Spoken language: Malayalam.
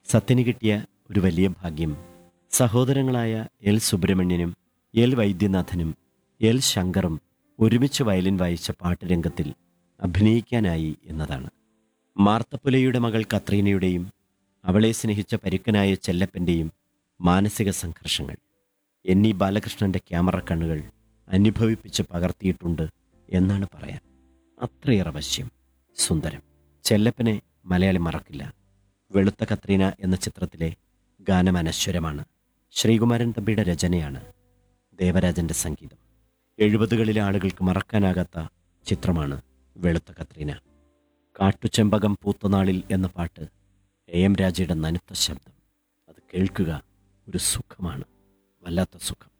സത്യന് കിട്ടിയ ഒരു വലിയ ഭാഗ്യം സഹോദരങ്ങളായ എൽ സുബ്രഹ്മണ്യനും എൽ വൈദ്യനാഥനും എൽ ശങ്കറും ഒരുമിച്ച് വയലിൻ വായിച്ച പാട്ടുരംഗത്തിൽ അഭിനയിക്കാനായി എന്നതാണ് മാർത്തപ്പുലയുടെ മകൾ കത്രീനയുടെയും അവളെ സ്നേഹിച്ച പരുക്കനായ ചെല്ലപ്പൻ്റെയും മാനസിക സംഘർഷങ്ങൾ എന്നീ ബാലകൃഷ്ണന്റെ ക്യാമറ കണ്ണുകൾ അനുഭവിപ്പിച്ച് പകർത്തിയിട്ടുണ്ട് എന്നാണ് പറയാൻ അത്രയേറെ വശ്യം സുന്ദരം ചെല്ലപ്പനെ മലയാളി മറക്കില്ല വെളുത്ത കത്രീന എന്ന ചിത്രത്തിലെ ഗാനം അനശ്വരമാണ് ശ്രീകുമാരൻ തമ്പിയുടെ രചനയാണ് ദേവരാജന്റെ സംഗീതം എഴുപതുകളിലെ ആളുകൾക്ക് മറക്കാനാകാത്ത ചിത്രമാണ് വെളുത്ത കത്രീന കാട്ടുചെമ്പകം പൂത്തനാളിൽ എന്ന പാട്ട് എ എം രാജയുടെ നനുത്ത ശബ്ദം അത് കേൾക്കുക ഒരു സുഖമാണ് വല്ലാത്ത സുഖം